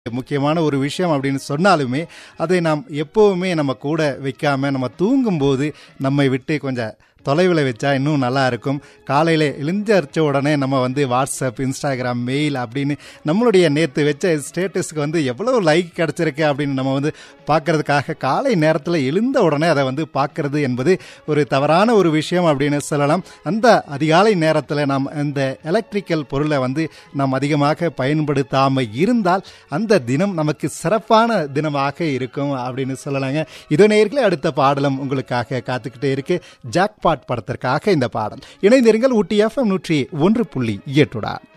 முக்கியமான ஒரு விஷயம் அப்படின்னு சொன்னாலுமே அதை நாம் எப்போவுமே நம்ம கூட வைக்காம நம்ம தூங்கும்போது நம்மை விட்டு கொஞ்சம் தொலைவில் வச்சா இன்னும் நல்லா இருக்கும் காலையில் எழுந்தரிச்ச உடனே நம்ம வந்து வாட்ஸ்அப் இன்ஸ்டாகிராம் மெயில் அப்படின்னு நம்மளுடைய நேற்று வச்ச ஸ்டேட்டஸ்க்கு வந்து எவ்வளோ லைக் கிடச்சிருக்கு அப்படின்னு நம்ம வந்து பார்க்கறதுக்காக காலை நேரத்தில் எழுந்த உடனே அதை வந்து பார்க்கறது என்பது ஒரு தவறான ஒரு விஷயம் அப்படின்னு சொல்லலாம் அந்த அதிகாலை நேரத்தில் நாம் இந்த எலக்ட்ரிக்கல் பொருளை வந்து நாம் அதிகமாக பயன்படுத்தாமல் இருந்தால் அந்த தினம் நமக்கு சிறப்பான தினமாக இருக்கும் அப்படின்னு சொல்லலாங்க இதோ நேர்களே அடுத்த பாடலும் உங்களுக்காக காத்துக்கிட்டே இருக்கு ஜாக்பாட் படத்திற்காக இந்த பாடல் இணைந்திருங்கள் ஊட்டி எஃப்எம் நூற்றி ஒன்று புள்ளி எட்டுடா